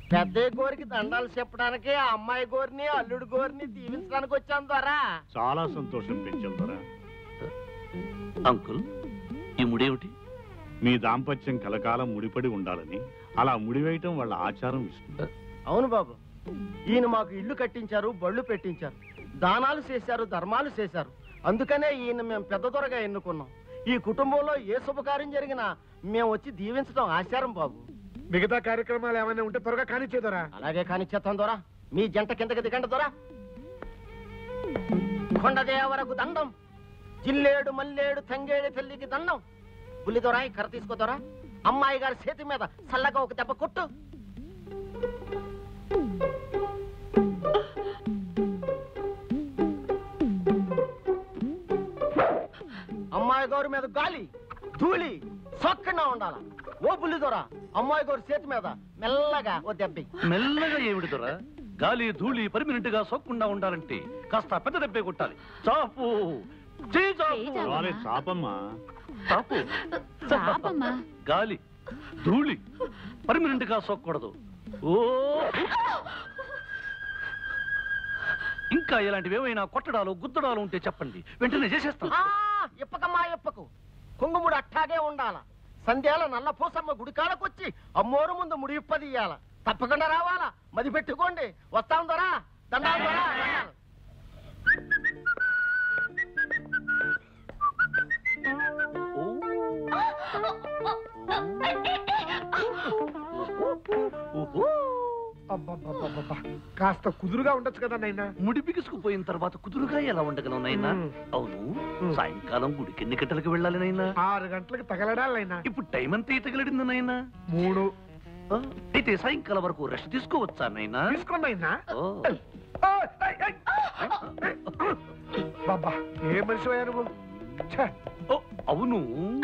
పెద్దయ్య గోరికి దండాలు చెప్పడానికి ఆ అమ్మాయి గోరిని అల్లుడు గోరిని దీవించడానికి వచ్చాం ద్వారా చాలా సంతోషం పెంచల్దరా అంకుల్ ఈ ముడేమిటి మీ దాంపత్యం కలకాలం ముడిపడి ఉండాలని అలా ముడివేయటం వాళ్ళ ఆచారం విష్ణు అవును బాబు ఈయన మాకు ఇల్లు కట్టించారు బళ్ళు పెట్టించారు దానాలు చేశారు ధర్మాలు చేశారు అందుకనే ఈయన మేము పెద్ద దొరగా ఎన్నుకున్నాం ఈ కుటుంబంలో ఏ శుభకార్యం జరిగినా మేము వచ్చి దీవించడం ఆచారం బాబు మిగతా కార్యక్రమాలు ఏమైనా ఉంటే త్వరగా కానిచ్చేదరా అలాగే కాని చేస్తాం దొరా మీ జంట కిందకి దిగండి దొరా కొండదేవరకు దండం జిల్లేడు మల్లేడు తంగేడు తల్లికి దండం పులి దొరా ఈ కర్ర తీసుకో దొరా అమ్మాయి గారి చేతి మీద చల్లగా ఒక దెబ్బ కొట్టు అమ్మాయి గారి మీద గాలి ధూళి సొక్కగా ఉండాల ఓ పులి దొరా అమ్మాయి గారి చేతి మీద మెల్లగా ఓ దెబ్బి మెల్లగా ఏమిటి దొర గాలి ధూళి పర్మినెంట్ గా సోకకుండా ఉండాలంటే కాస్త పెద్ద దెబ్బే కొట్టాలి చాపు చేయి చాపు. వాళ్ళే చాపమ్మా చాపు చాపమ్మా గాలి ధూళి పర్మినెంట్ గా సోకూడదు ఓ ఇంకా ఇలాంటివి ఏమైనా కొట్టడాలు గుద్దడాలు ఉంటే చెప్పండి వెంటనే చేసేస్తాం ఆ ఇప్పకమ్మా ఇప్పకు కుంగుముడు అట్టాగే ఉండాల సంధ్యాల నల్ల పూసమ్మ గుడికాడకొచ్చి అమ్మోరు ముందు ముడి ఇప్పదీయాల తప్పకుండా రావాలా మది పెట్టుకోండి వస్తాం దొరా దండాలు దొరా దండాలు. ఓ. ఓహో. అబ్బబ్బబ్బబ్బబ్బా. కాస్త కుదురుగా ఉండొచ్చు కదా నాయనా ముడి బిగుసుకుపోయిన తర్వాత కుదురుగా ఎలా ఉండగలం నైనా మ్మ్. అవును మ్మ్. సాయంకాలం గుడికి ఎన్ని గంటలకు వెళ్ళాలి నైనా ఆరు గంటలకు తగలడాలైనా ఇప్పుడు టైం అంతా తగిలడింది నైనా మూడు ఆ, అయితే సాయంకాలం వరకు రెస్ట్ తీసుకోవచ్చా నైనా తీసుకోండి అయినా ఓ. బాబా ఏ మనిషి అయ్యా నువ్వు ఛే, ఓ, అవును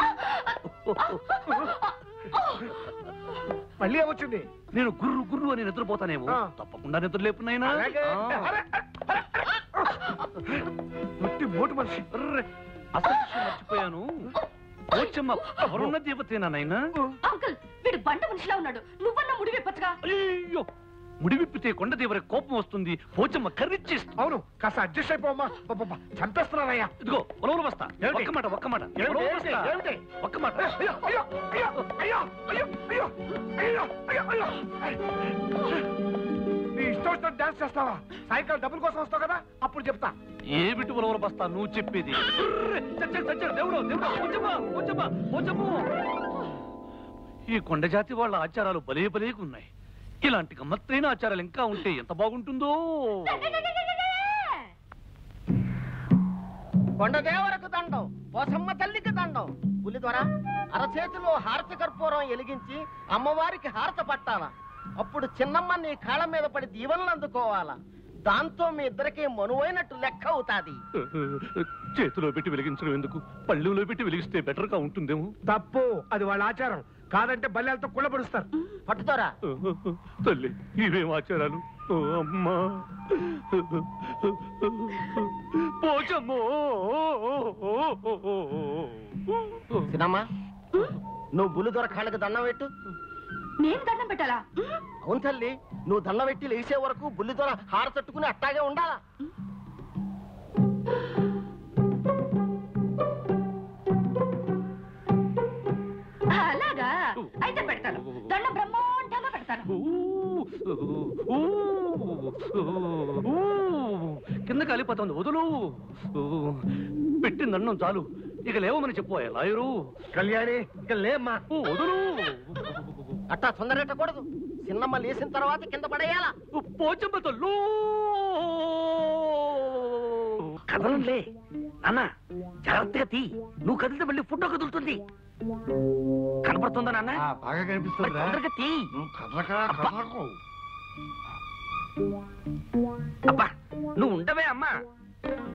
మళ్ళీ ఏమొచ్చింది నేను గుర్రు గుర్రు అని నిద్రపోతానేమో ఆ. తప్పకుండా నిద్ర లేపునైనా అలాగే అరే, అరే, అరే. ఒట్టి మోటు మనిషి అర్రే, అసలు విషయం మర్చిపోయాను పోచమ్మ ఎవరున్న దేవతేనా నైనా అంకుల్ వీడు బండ మనిషిలా ఉన్నాడు నువ్వన్నా ముడి విప్పచ్చుగా అయ్యో ముడి విప్పితే కొండ దేవర కోపం వస్తుంది పోచమ్మ కర్రిచ్చేస్తుంది అవును కాస్త అడ్జస్ట్ అయిపోమ్మా బాబా చంపేస్తున్నారయ్యా ఇదిగో ఉలవలు బస్తా ఏమిటి? ఒక్క మాట ఒక్క మాట ఏమిటి? ఉలవలు బస్తా. ఏమిటి? ఒక్క మాట అయ్యో అయ్యో అయ్యో అయ్యో అయ్యో అయ్యో అయ్యో అయ్యో అయ్యో నీ ఇష్టం వచ్చిన డాన్స్ చేస్తావా సాయంకాలం డబ్బుల కోసం వస్తావు కదా అప్పుడు చెప్తా ఏమిటి ఉలవలు బస్తా నువ్వు చెప్పేది అర్రే, చచ్చాడు, చచ్చాడు, దేవుడు దేవుడు పోచమ్మ పోచమ్మ పోచమ్మ ఈ కొండ జాతి వాళ్ళ ఆచారాలు భలే భలేగా ఉన్నాయి ఇలాంటి గమ్మత్తైన ఆచారాలు ఇంకా ఉంటే ఎంత బాగుంటుందో కొండదేవరకు దండం పోసమ్మ తల్లికి దండం పులి ద్వారా అరచేతిలో హారతి కర్పూరం ఎలిగించి అమ్మవారికి హారత పట్టాల అప్పుడు చిన్నమ్మ నీ కాళ్ళ మీద పడి దీవెనలు అందుకోవాలా దాంతో మీ ఇద్దరికి మనువైనట్టు లెక్క అవుతాది చేతిలో పెట్టి వెలిగించడం ఎందుకు పళ్ళెంలో పెట్టి వెలిగిస్తే బెటర్ గా ఉంటుందేమో తప్పు అది వాళ్ళ ఆచారం కాదంటే బల్లెలతో కుళ్ళబడుస్తారు పట్టుదోరా తల్లి ఇవేం ఆచారాలు ఓ అమ్మా పోచమ్మో చిన్నమ్మ నువ్వు బుల్లి దొర కాళ్ళకి దండం పెట్టు నేను దండం పెట్టాలా అవును తల్లి నువ్వు దండం పెట్టి లేచే వరకు బుల్లి దొర హార తట్టుకుని అట్టాగే ఉండాలా అలాగా అయితే పెడతాను దండం బ్రహ్మాండంగా పెడతాను ఊ, ఊ, ఊ, కింద కాలిపోతుంది వదులు ఊ, పెట్టింది అన్నం చాలు ఇక లేవమని చెప్పు లాయరు కళ్యాణి ఇక లేమ్మా ఊ, వదులు అట్టా తొందరెట్టకూడదు చిన్నమ్మ లేచిన తర్వాత కింద పడేయాలా పోచమ్మ తల్లు కదలంలే నాన్న జాగ్రత్తగా తీ నువ్వు కదిలితే మళ్ళీ ఫోటో కదులుతుంది కనపడుతుందా నాన్న బాగా మరి కనిపిస్తుందా తొందరగా తీ నువ్వు కదలకరా అబ్బా. అబ్బా నువ్వు ఉండవే అమ్మా